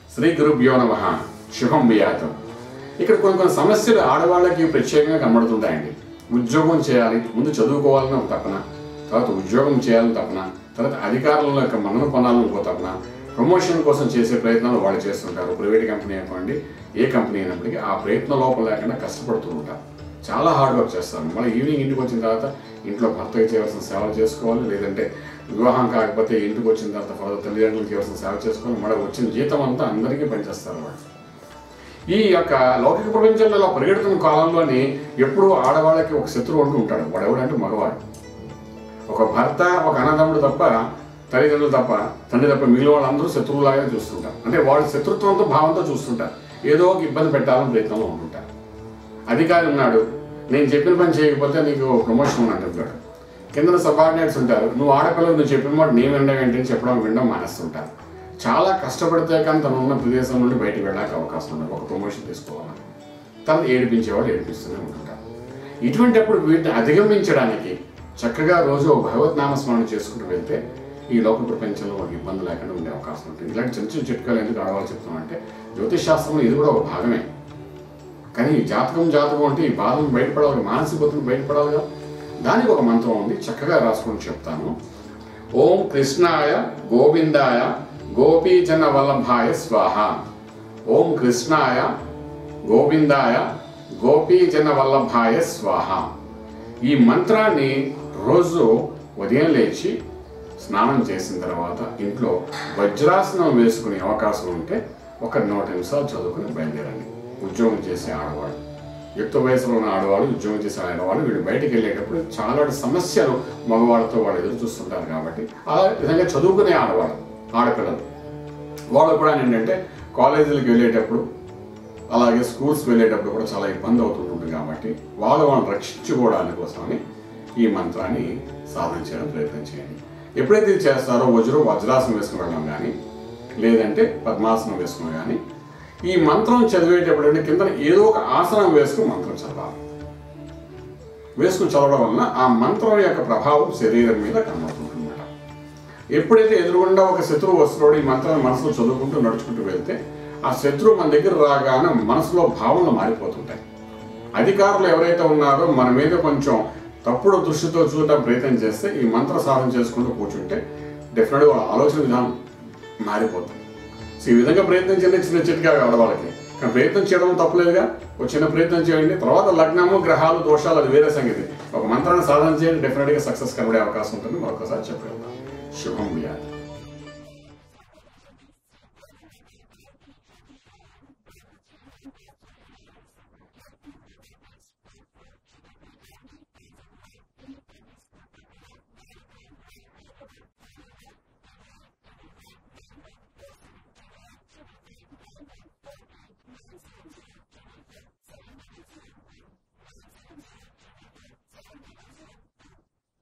శ్రీ గురుభ్యో నమ శుభం వ్యాతం ఇక్కడ కొన్ని కొన్ని సమస్యలు ఆడవాళ్ళకి ప్రత్యేకంగా కనబడుతుంటాయండి ఉద్యోగం చేయాలి ముందు చదువుకోవాలని ఒక తపన తర్వాత ఉద్యోగం చేయాలని తపన తర్వాత అధికారుల యొక్క మన్నన పొందాలని ఇంకో తపన ప్రమోషన్ కోసం చేసే ప్రయత్నాలు వాళ్ళు చేస్తుంటారు ప్రైవేట్ కంపెనీ అనుకోండి ఏ కంపెనీ అయినప్పటికీ ఆ ప్రయత్న లోపం లేకుండా కష్టపడుతూ ఉంటారు చాలా హార్డ్ వర్క్ చేస్తాను మళ్ళీ ఈవినింగ్ ఇంటికి వచ్చిన తర్వాత ఇంట్లో భర్తకి చేయవలసిన సేవలు చేసుకోవాలి లేదంటే వివాహం కాకపోతే ఇంటికి వచ్చిన తర్వాత ఫర్దర్ తల్లిదండ్రులకు చేయవలసిన సేవ చేసుకోవాలి మళ్ళీ వచ్చిన జీతం అంతా అందరికీ పనిచేస్తారు వాళ్ళు ఈ యొక్క లౌకిక ప్రపంచంలో ఇలా పరిగెడుతున్న కాలంలోని ఎప్పుడూ ఆడవాళ్ళకి ఒక శత్రువు అంటూ ఉంటాడు వాడు ఎవడంటే మగవాడు ఒక భర్త ఒక అన్నదమ్ముడు తప్ప తల్లిదండ్రులు తప్ప తండ్రి తప్ప మిగిలిన వాళ్ళందరూ శత్రువులాగానే చూస్తుంటారు అంటే వాళ్ళు శత్రుత్వంతో భావంతో చూస్తుంటారు ఏదో ఒక ఇబ్బంది పెట్టాలని ప్రయత్నంలో ఉంటుంటారు అధికారి ఉన్నాడు నేను చెప్పిన పని చేయకపోతే నీకు ప్రమోషన్ అని అంటుంటాడు కింద సబార్డినేట్స్ ఉంటారు నువ్వు ఆడపిల్లలు నువ్వు చెప్పిన మాట నేను వినడం ఏంటి అని చెప్పడం వినడం మానేస్తుంటారు చాలా కష్టపడితే కానీ తను ఉన్న ప్రదేశం నుండి బయటకు వెళ్ళడానికి అవకాశం ఉండదు ఒక ప్రమోషన్ తీసుకోవాలని తను ఏడిపించేవాడు ఏడిపిస్తూనే ఉంటుంటారు ఇటువంటిప్పుడు వీటిని అధిగమించడానికి చక్కగా రోజు ఒక భగవత్ నామస్మరణ చేసుకుంటూ వెళ్తే ఈ లోక ప్రపంచంలో ఒక ఇబ్బంది లేకుండా ఉండే అవకాశం ఉంటుంది ఇలాంటి చిన్న చిన్న చిట్కాలు ఎందుకు ఆడవాళ్ళు చెప్తామంటే జ్యోతిష్ శాస్త్రంలో ఇది కూడా ఒక భాగమే కానీ ఈ జాతకం జాతకం అంటే ఈ బాధను బయటపడాలి మానసిక ఒత్తిడి బయటపడాలి కదా దానికి ఒక మంత్రం ఉంది చక్కగా రాసుకొని చెప్తాను ఓం కృష్ణాయ గోవిందాయ గోపీజన వల్లభాయ స్వాహ ఓం కృష్ణాయ గోవిందాయ గోపీజన వల్లభాయ స్వాహ ఈ మంత్రాన్ని రోజు ఉదయం లేచి స్నానం చేసిన తర్వాత ఇంట్లో వజ్రాసనం వేసుకునే అవకాశం ఉంటే ఒక నూట నిమిషాలు చదువుకుని బయలుదేరండి ఉద్యోగం చేసే ఆడవాళ్ళు యుక్త వయసులో ఉన్న ఆడవాళ్ళు ఉద్యోగం చేసే ఆడవాళ్ళు వీళ్ళు బయటికి వెళ్ళేటప్పుడు చాలా సమస్యలు మగవాళ్ళతో వాళ్ళు ఎదురు చూస్తుంటారు కాబట్టి ఆ విధంగా చదువుకునే ఆడవాళ్ళు ఆడపిల్లలు వాళ్ళు కూడా ఏంటంటే కాలేజీలకు వెళ్ళేటప్పుడు అలాగే స్కూల్స్ వెళ్ళేటప్పుడు కూడా చాలా ఇబ్బంది అవుతుంటుంది కాబట్టి వాళ్ళు వాళ్ళని రక్షించుకోవడానికి కోసమని ఈ మంత్రాన్ని సాధన చేయడం ప్రయత్నం చేయండి ఎప్పుడైతే ఇది చేస్తారో వజ్రం వజ్రాసనం వేసుకుని వెళ్ళడం కానీ లేదంటే పద్మాసనం వేసుకుని కానీ ఈ మంత్రం చదివేటప్పుడు అంటే కింద ఏదో ఒక ఆసనం వేసుకుని మంత్రం చదవాలి వేసుకుని చదవడం వలన ఆ మంత్రం యొక్క ప్రభావం శరీరం మీద కనబడుతుంది అనమాట ఎప్పుడైతే ఎదురుగుండా ఒక శత్రువు వస్తున్నాడో ఈ మంత్రాన్ని మనసులో చదువుకుంటూ నడుచుకుంటూ వెళ్తే ఆ శత్రువు మన దగ్గర రాగానే మనసులో భావనలు మారిపోతుంటాయి అధికారులు ఎవరైతే ఉన్నారో మన మీద కొంచెం తప్పుడు దృష్టితో చూడటం ప్రయత్నం చేస్తే ఈ మంత్ర సాధన చేసుకుంటూ కూర్చుంటే డెఫినెట్గా వాళ్ళ ఆలోచన విధానం మారిపోతుంది సో ఈ విధంగా ప్రయత్నం చేయండి చిన్న చిట్కా ఆడవాళ్ళకి కానీ ప్రయత్నం చేయడం తప్పలేదుగా ఒక చిన్న ప్రయత్నం చేయండి తర్వాత లగ్నము గ్రహాలు దోషాలు అది వేరే సంగతి ఒక మంత్రాన్ని సాధన చేయండి డెఫినెట్గా సక్సెస్ కనబడే అవకాశం ఉంటుంది మరొకసారి చెప్పగలుగుతాం శుభం వ్యాధి